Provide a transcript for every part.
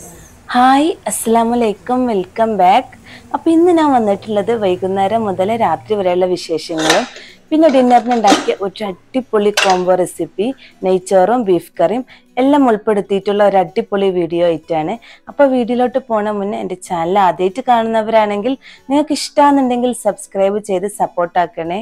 hi അസ്സാമലൈക്കും welcome back അപ്പോൾ ഇന്ന് ഞാൻ വന്നിട്ടുള്ളത് വൈകുന്നേരം മുതൽ രാത്രി വരെയുള്ള വിശേഷങ്ങളും പിന്നെ ഡിന്നറിന് ഉണ്ടാക്കിയ ഒരു അടിപൊളി കോംബോ റെസിപ്പി നെയ്ച്ചോറും ബീഫ് കറിയും എല്ലാം ഉൾപ്പെടുത്തിയിട്ടുള്ള ഒരു അടിപൊളി വീഡിയോ ആയിട്ടാണ് അപ്പോൾ വീഡിയോയിലോട്ട് പോണ മുന്നേ എൻ്റെ ചാനൽ ആദ്യമായിട്ട് കാണുന്നവരാണെങ്കിൽ നിങ്ങൾക്ക് ഇഷ്ടമാണെന്നുണ്ടെങ്കിൽ സബ്സ്ക്രൈബ് ചെയ്ത് സപ്പോർട്ടാക്കണേ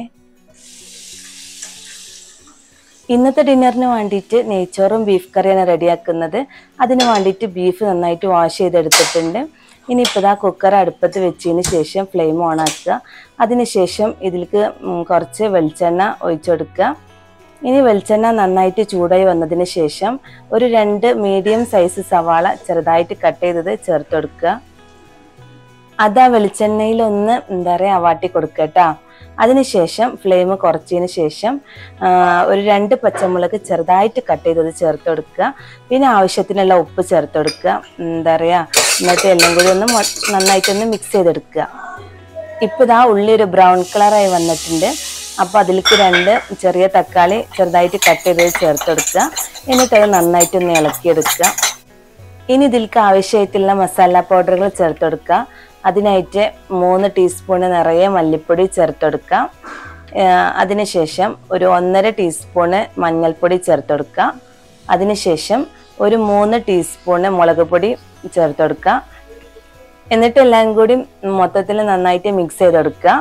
ഇന്നത്തെ ഡിന്നറിന് വേണ്ടിയിട്ട് നെയ്ച്ചോറും ബീഫ് കറിയാണ് റെഡിയാക്കുന്നത് അതിന് വേണ്ടിയിട്ട് ബീഫ് നന്നായിട്ട് വാഷ് ചെയ്തെടുത്തിട്ടുണ്ട് ഇനിയിപ്പോൾ ഇതാ കുക്കർ അടുപ്പത്ത് വെച്ചതിന് ശേഷം ഫ്ലെയിം ഓൺ ആക്കുക അതിനുശേഷം ഇതിലേക്ക് ഉം, കുറച്ച് വെളിച്ചെണ്ണ ഒഴിച്ചെടുക്കുക ഇനി വെളിച്ചെണ്ണ നന്നായിട്ട് ചൂടായി വന്നതിന് ശേഷം ഒരു രണ്ട് മീഡിയം സൈസ് സവാള ചെറുതായിട്ട് കട്ട് ചെയ്തത് ചേർത്ത് കൊടുക്കുക അത് ആ വെളിച്ചെണ്ണയിൽ ഒന്ന് എന്താ പറയുക വാട്ടി കൊടുക്കുക കേട്ടോ അതിനുശേഷം ഫ്ലെയിം കുറച്ചതിന് ശേഷം ആ, ഒരു രണ്ട് പച്ചമുളക് ചെറുതായിട്ട് കട്ട് ചെയ്തത് ചേർത്ത് കൊടുക്കുക പിന്നെ ആവശ്യത്തിനുള്ള ഉപ്പ് ചേർത്ത് കൊടുക്കുക എന്താ പറയുക എന്നിട്ട് എല്ലാം കൂടി ഒന്ന് മൊ- നന്നായിട്ടൊന്ന് മിക്സ് ചെയ്തെടുക്കുക ഇപ്പം ഇതാ ഉള്ളി ഒരു ബ്രൗൺ കളറായി വന്നിട്ടുണ്ട് അപ്പോൾ അതിലേക്ക് രണ്ട് ചെറിയ തക്കാളി ചെറുതായിട്ട് കട്ട് ചെയ്തത് ചേർത്ത് കൊടുക്കുക എന്നിട്ട് അത് നന്നായിട്ടൊന്ന് ഇളക്കിയെടുക്കുക ഇനി ഇതിലേക്ക് ആവശ്യമായിട്ടുള്ള മസാല പൗഡറുകൾ ചേർത്ത് കൊടുക്കുക അതിനായിട്ട് മൂന്ന് ടീസ്പൂണ് നിറയെ മല്ലിപ്പൊടി ചേർത്ത് കൊടുക്കുക ഏർ അതിനുശേഷം ഒരു ഒന്നര ടീസ്പൂണ് മഞ്ഞൾപ്പൊടി ചേർത്ത് കൊടുക്കുക അതിനുശേഷം ഒരു മൂന്ന് ടീസ്പൂണ് മുളക് പൊടി ചേർത്ത് കൊടുക്കുക എന്നിട്ട് എല്ലാം കൂടി മൊത്തത്തിൽ നന്നായിട്ട് മിക്സ് ചെയ്ത് കൊടുക്കുക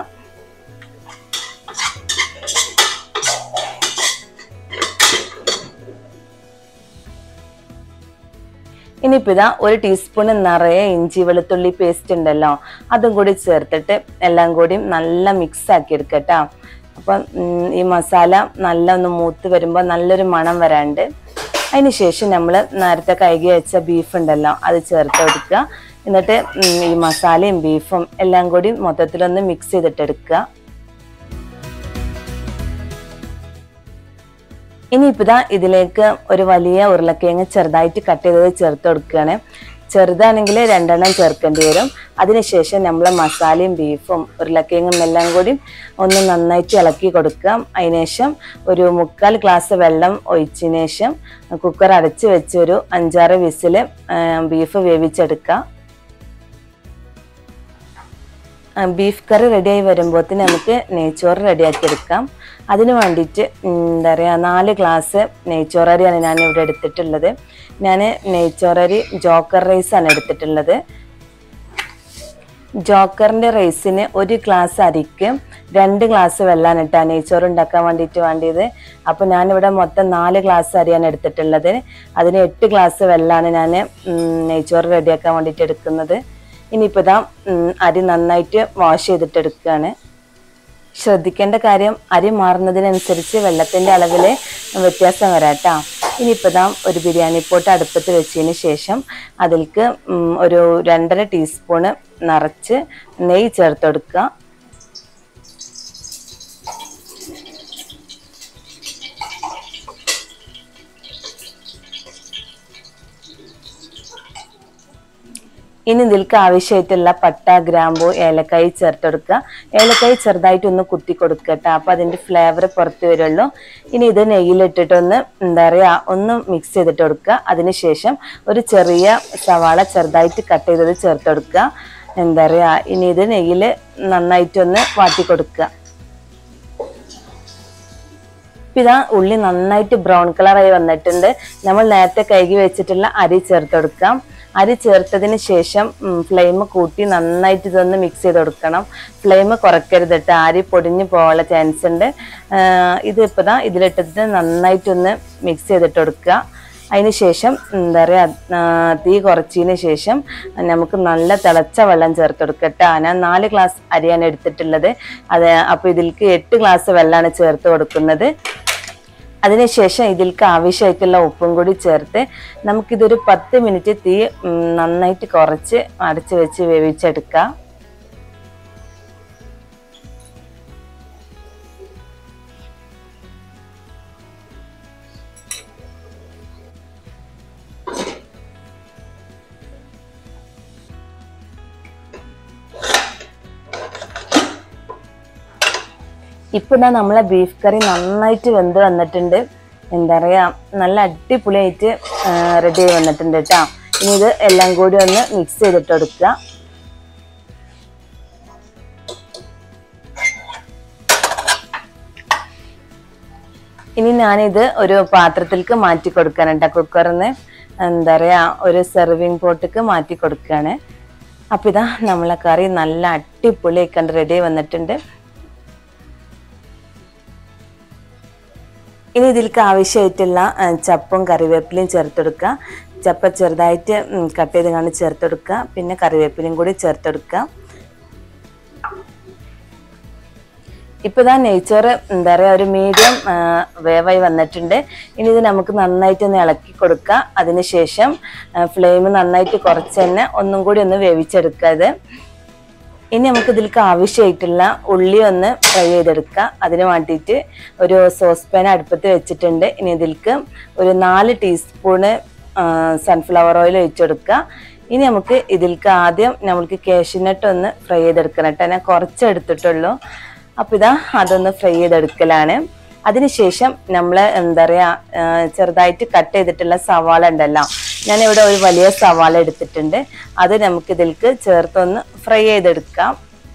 ഇനിയിപ്പോൾ ഇതാ ഒരു ടീസ്പൂണ് നിറയെ ഇഞ്ചി വെളുത്തുള്ളി പേസ്റ്റ് ഉണ്ടല്ലോ അതും കൂടി ചേർത്തിട്ട് എല്ലാം കൂടി നല്ല മിക്സ് ആക്കി എടുക്കട്ടോ അപ്പം ഉം, ഈ മസാല നല്ല ഒന്ന് മൂത്ത് വരുമ്പോൾ നല്ലൊരു മണം വരാണ്ട് അതിന് ശേഷം നമ്മൾ നേരത്തെ കഴുകി വെച്ച ബീഫ് ഉണ്ടല്ലോ അത് ചേർത്ത് കൊടുക്കുക എന്നിട്ട് ഉം, ഈ മസാലയും ബീഫും എല്ലാം കൂടി മൊത്തത്തിലൊന്ന് മിക്സ് ചെയ്തിട്ടെടുക്കുക ഇനിയിപ്പോൾ ഇതാ ഇതിലേക്ക് ഒരു വലിയ ഉരുളക്കിഴങ്ങ് ചെറുതായിട്ട് കട്ട് ചെയ്തത് ചേർത്ത് കൊടുക്കുകയാണ് ചെറുതാണെങ്കിൽ രണ്ടെണ്ണം ചേർക്കേണ്ടി വരും അതിനുശേഷം നമ്മൾ മസാലയും ബീഫും ഉരുളക്കിഴങ്ങും എല്ലാം കൂടി ഒന്ന് നന്നായിട്ട് ഇളക്കി കൊടുക്കുക അതിനുശേഷം ഒരു മുക്കാൽ ഗ്ലാസ് വെള്ളം ഒഴിച്ചതിന് ശേഷം കുക്കർ അടച്ച് വെച്ച് ഒരു അഞ്ചാറ് വിസിൽ ബീഫ് വേവിച്ചെടുക്കുക ആ, ബീഫ് കറി റെഡിയായി വരുമ്പോഴത്തേന് നമുക്ക് നെയ്ച്ചോറ് റെഡിയാക്കി എടുക്കാം അതിന് വേണ്ടിയിട്ട് ഉം, എന്താ പറയുക നാല് ഗ്ലാസ് നെയ്ച്ചോറരിയാണ് ഞാൻ ഇവിടെ എടുത്തിട്ടുള്ളത് ഞാൻ നെയ്ച്ചോറരി ജോക്കർ റൈസാണ് എടുത്തിട്ടുള്ളത് ജോക്കറിൻ്റെ റൈസിന് ഒരു ഗ്ലാസ് അരിക്ക് രണ്ട് ഗ്ലാസ് വെള്ളമാണ് ഇട്ടാ നെയ്ച്ചോറ് ഉണ്ടാക്കാൻ വേണ്ടിയിട്ട് വേണ്ടിയത് അപ്പോൾ ഞാനിവിടെ മൊത്തം നാല് ഗ്ലാസ് അരിയാണ് എടുത്തിട്ടുള്ളത് അതിന് എട്ട് ഗ്ലാസ് വെള്ളമാണ് ഞാൻ നെയ്ച്ചോറ് റെഡിയാക്കാൻ വേണ്ടിയിട്ട് എടുക്കുന്നത് ഇനിയിപ്പോൾ ഇതാ ഉം, അരി നന്നായിട്ട് വാഷ് ചെയ്തിട്ട് എടുക്കുകയാണ് ശ്രദ്ധിക്കേണ്ട കാര്യം അരി മാറുന്നതിനനുസരിച്ച് വെള്ളത്തിൻ്റെ അളവിൽ വ്യത്യാസം വരാട്ടോ ഇനിയിപ്പോൾ ഇതാ ഒരു ബിരിയാണി പോട്ട് അടുപ്പത്ത് വെച്ചതിന് ശേഷം അതിലേക്ക് ഉം, ഒരു രണ്ടര ടീസ്പൂണ് നിറച്ച് നെയ്യ് ചേർത്ത് കൊടുക്കുക ഇനി ഇതിലേക്ക് ആവശ്യമായിട്ടുള്ള പട്ട ഗ്രാമ്പു ഏലക്കായി ചേർത്ത് കൊടുക്കുക ഏലക്കായി ചെറുതായിട്ട് ഒന്ന് കുത്തി കൊടുക്കുക കേട്ടോ അപ്പോൾ അതിൻ്റെ ഫ്ലേവർ പുറത്ത് വരുള്ളൂ ഇനി ഇത് നെയ്യിലിട്ടിട്ടൊന്ന് എന്താ പറയുക ഒന്ന് മിക്സ് ചെയ്തിട്ട് കൊടുക്കുക അതിനുശേഷം ഒരു ചെറിയ സവാള ചെറുതായിട്ട് കട്ട് ചെയ്തത് ചേർത്ത് കൊടുക്കുക എന്താ പറയുക ഇനി ഇത് നെയ്യിൽ നന്നായിട്ടൊന്ന് വാട്ടി കൊടുക്കുക ഇപ്പം ഇതാ ഉള്ളി നന്നായിട്ട് ബ്രൗൺ കളറായി വന്നിട്ടുണ്ട് നമ്മൾ നേരത്തെ കഴുകി വെച്ചിട്ടുള്ള അരി ചേർത്ത് കൊടുക്കാം അരി ചേർത്തതിന് ശേഷം ഫ്ലെയിം കൂട്ടി നന്നായിട്ട് ഇതൊന്ന് മിക്സ് ചെയ്ത് കൊടുക്കണം ഫ്ലെയിം കുറയ്ക്കരുത് കേട്ടോ അരി പൊടിഞ്ഞു പോകാനുള്ള ചാൻസ് ഉണ്ട് ആഹ് ഇത് ഇപ്പോൾ ദാ ഇതിലിട്ടിട്ട് നന്നായിട്ടൊന്ന് മിക്സ് ചെയ്തിട്ട് കൊടുക്കുക അതിന് ശേഷം എന്താ പറയുക തീ കുറച്ചതിന് ശേഷം നമുക്ക് നല്ല തിളച്ച വെള്ളം ചേർത്ത് കൊടുക്കട്ടെ ഞാൻ നാല് ഗ്ലാസ് അരിയാണ് എടുത്തിട്ടുള്ളത് അത് അപ്പോൾ ഇതിലേക്ക് എട്ട് ഗ്ലാസ് വെള്ളമാണ് ചേർത്ത് കൊടുക്കുന്നത് അതിനുശേഷം ഇതിലേക്ക് ആവശ്യമായിട്ടുള്ള ഉപ്പും കൂടി ചേർത്ത് നമുക്കിതൊരു പത്ത് മിനിറ്റ് തീ ഉം, നന്നായിട്ട് കുറച്ച് അടച്ച് വെച്ച് വേവിച്ചെടുക്കാം ഇപ്പൊ ഇതാ നമ്മളെ ബീഫ് കറി നന്നായിട്ട് വെന്ത് വന്നിട്ടുണ്ട് എന്താ പറയാ നല്ല അടിപൊളിയായിട്ട് റെഡി ആയി വന്നിട്ടുണ്ട് കേട്ടോ ഇനി ഇത് എല്ലാം കൂടി ഒന്ന് മിക്സ് ചെയ്തിട്ട് കൊടുക്കുക ഇനി ഞാനിത് ഒരു പാത്രത്തിലേക്ക് മാറ്റി കൊടുക്കാനുണ്ട് കുക്കറിന്ന് എന്താ പറയാ ഒരു സെർവിങ് പോട്ടിക്ക് മാറ്റി കൊടുക്കുകയാണ് അപ്പൊ ഇതാ നമ്മളെ കറി നല്ല അടിപൊളി കണ്ട് റെഡി വന്നിട്ടുണ്ട് ഇനി ഇതിലേക്ക് ആവശ്യമായിട്ടുള്ള ആ, ചപ്പും കറിവേപ്പിലയും ചേർത്തെടുക്കുക ചപ്പ ചെറുതായിട്ട് കട്ട് ചെയ്ത് കാണി ചേർത്തെടുക്കുക പിന്നെ കറിവേപ്പിലയും കൂടി ചേർത്തെടുക്കുക ഇപ്പൊ ഇതാ നെയ്ച്ചോറ് എന്താ പറയാ ഒരു മീഡിയം വേവായി വന്നിട്ടുണ്ട് ഇനി ഇത് നമുക്ക് നന്നായിട്ട് ഒന്ന് ഇളക്കി കൊടുക്കുക അതിനുശേഷം ഫ്ലെയിം നന്നായിട്ട് കുറച്ച് തന്നെ ഒന്നും കൂടി ഒന്ന് വേവിച്ചെടുക്കുക ഇത് ഇനി നമുക്ക് ഇതിലേക്ക് ആവശ്യമായിട്ടുള്ള ഉള്ളി ഒന്ന് ഫ്രൈ ചെയ്തെടുക്കുക അതിന് വേണ്ടിയിട്ട് ഒരു സോസ് പാൻ അടുപ്പത്ത് വെച്ചിട്ടുണ്ട് ഇനി ഇതിലേക്ക് ഒരു നാല് ടീസ്പൂണ് സൺഫ്ലവർ ഓയിൽ ഒഴിച്ചെടുക്കുക ഇനി നമുക്ക് ഇതിലേക്ക് ആദ്യം നമ്മൾക്ക് കാഷ്യൂനട്ട് ഒന്ന് ഫ്രൈ ചെയ്തെടുക്കണം കേട്ടോ ഞാൻ കുറച്ച് എടുത്തിട്ടുള്ളൂ അപ്പം ഇതാ അതൊന്ന് ഫ്രൈ ചെയ്തെടുക്കലാണ് അതിനുശേഷം നമ്മൾ എന്താ പറയുക ചെറുതായിട്ട് കട്ട് ചെയ്തിട്ടുള്ള സവാള ഉണ്ടല്ലോ ഞാനിവിടെ ഒരു വലിയ സവാള എടുത്തിട്ടുണ്ട് അത് നമുക്ക് ഇതിലേക്ക് ചേർത്തൊന്ന് ഫ്രൈ ചെയ്തെടുക്കാം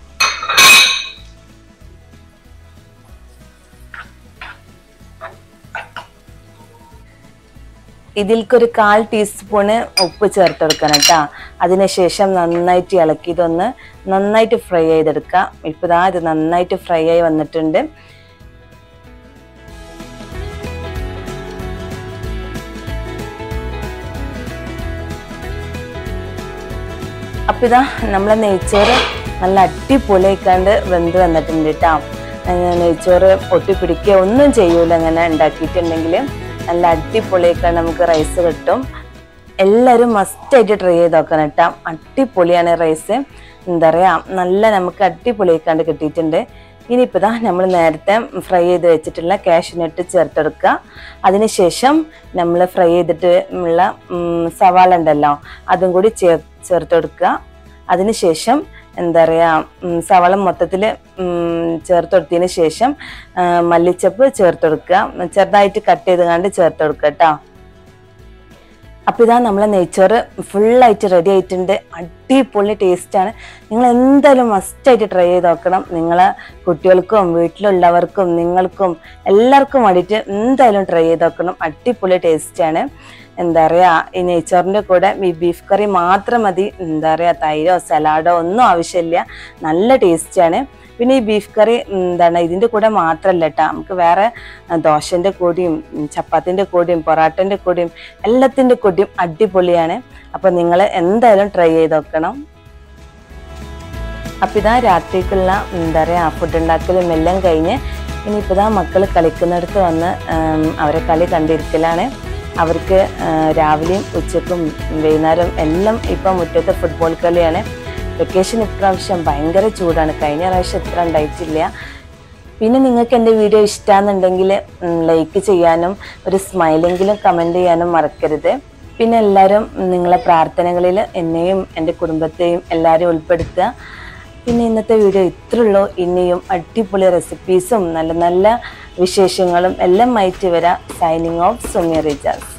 ഇതിൽക്കൊരു കാൽ ടീസ്പൂണ് ഉപ്പ് ചേർത്തെടുക്കണം കേട്ടോ അതിനുശേഷം നന്നായിട്ട് ഇളക്കി ഇതൊന്ന് നന്നായിട്ട് ഫ്രൈ ചെയ്തെടുക്കാം ഇപ്പം ഇതാ ഇത് നന്നായിട്ട് ഫ്രൈ ആയി വന്നിട്ടുണ്ട് അപ്പൊ ഇതാ നമ്മളെ നെയ്ച്ചോറ് നല്ല അടിപൊളിയായിക്കാണ്ട് വെന്ത് വന്നിട്ടുണ്ട് കേട്ടോ നെയ്ച്ചോറ് ഒട്ടിപ്പിടിക്കുക ഒന്നും ചെയ്യൂല അങ്ങനെ ഉണ്ടാക്കിയിട്ടുണ്ടെങ്കിൽ നല്ല അടിപൊളിയായിക്കാണ്ട് നമുക്ക് റൈസ് കിട്ടും എല്ലാവരും മസ്റ്റായിട്ട് ട്രൈ ചെയ്ത് നോക്കണം കേട്ടോ അടിപൊളിയാണ് റൈസ് എന്താ പറയാ നല്ല നമുക്ക് അടിപൊളിയായിക്കാണ്ട് കിട്ടിയിട്ടുണ്ട് ഇനിയിപ്പോൾ ഇതാ നമ്മൾ നേരത്തെ ഫ്രൈ ചെയ്ത് വെച്ചിട്ടുള്ള കാഷ്യൂനട്ട് ചേർത്തെടുക്കുക അതിനുശേഷം നമ്മൾ ഫ്രൈ ചെയ്തിട്ട് ഉള്ള ഉം, സവാള ഉണ്ടല്ലോ അതും കൂടി ചേർ ചേർത്തെടുക്കുക അതിനുശേഷം എന്താ പറയുക സവാള മൊത്തത്തിൽ ചേർത്തെടുത്തതിന് ശേഷം ആ, മല്ലിച്ചപ്പ് ചേർത്തെടുക്കുക ചെറുതായിട്ട് കട്ട് ചെയ്ത് കണ്ട് ചേർത്തെടുക്കുക കേട്ടോ അപ്പൊ ഇതാ നമ്മളെ നെയ്ച്ചോറ് ഫുള്ളായിട്ട് റെഡി ആയിട്ടുണ്ട് അടിപൊളി ടേസ്റ്റാണ് നിങ്ങൾ എന്തായാലും മസ്റ്റായിട്ട് ട്രൈ ചെയ്ത് നോക്കണം നിങ്ങളെ കുട്ടികൾക്കും വീട്ടിലുള്ളവർക്കും നിങ്ങൾക്കും എല്ലാവർക്കും വേണ്ടിയിട്ട് എന്തായാലും ട്രൈ ചെയ്ത് നോക്കണം അടിപൊളി ടേസ്റ്റാണ് എന്താ പറയാ ഈ നെയ്ച്ചോറിന്റെ കൂടെ ഈ ബീഫ് കറി മാത്രം മതി എന്താ പറയാ തൈരോ സലാഡോ ഒന്നും ആവശ്യമില്ല നല്ല ടേസ്റ്റാണ് പിന്നെ ഈ ബീഫ് കറി ഉം, എന്താണ് ഇതിന്റെ കൂടെ മാത്രമല്ല കേട്ടോ നമുക്ക് വേറെ ആ, ദോശന്റെ കൂടിയും ഉം, ചപ്പാത്തിന്റെ കൂടിയും പൊറാട്ടന്റെ കൂടിയും എല്ലാത്തിന്റെ കൂടിയും അടിപൊളിയാണ് അപ്പൊ നിങ്ങൾ എന്തായാലും ട്രൈ ചെയ്ത് നോക്കണം അപ്പൊ ഇതാ രാത്രിക്കുള്ള എന്താ പറയാ ഫുഡ് ഉണ്ടാക്കലും എല്ലാം കഴിഞ്ഞ് ഇനിയിപ്പോൾ ഇതാ മക്കൾ കളിക്കുന്നിടത്ത് വന്ന് ഉം, അവരെ കളി കണ്ടിരിക്കലാണ് അവർക്ക് ആ, രാവിലെയും ഉച്ചക്കും വൈകുന്നേരം എല്ലാം ഇപ്പം മുറ്റത്ത് ഫുട്ബോൾ കളിയാണ് വെക്കേഷൻ ഇപ്രാവശ്യം ഭയങ്കര ചൂടാണ് കഴിഞ്ഞ പ്രാവശ്യം ഇത്ര ഉണ്ടായിട്ടില്ല പിന്നെ നിങ്ങൾക്ക് എൻ്റെ വീഡിയോ ഇഷ്ടമാണെന്നുണ്ടെങ്കിൽ ലൈക്ക് ചെയ്യാനും ഒരു സ്മൈലെങ്കിലും കമൻറ്റ് ചെയ്യാനും മറക്കരുത് പിന്നെ എല്ലാവരും നിങ്ങളെ പ്രാർത്ഥനകളിൽ എന്നെയും എൻ്റെ കുടുംബത്തെയും എല്ലാവരും ഉൾപ്പെടുത്തുക പിന്നെ ഇന്നത്തെ വീഡിയോ ഇത്രയുള്ളൂ ഇനിയും അടിപൊളി റെസിപ്പീസും നല്ല നല്ല വിശേഷങ്ങളും എല്ലാം ആയിട്ട് വരാം സൈനിങ് ഓഫ് സുമിയ റിജാസ്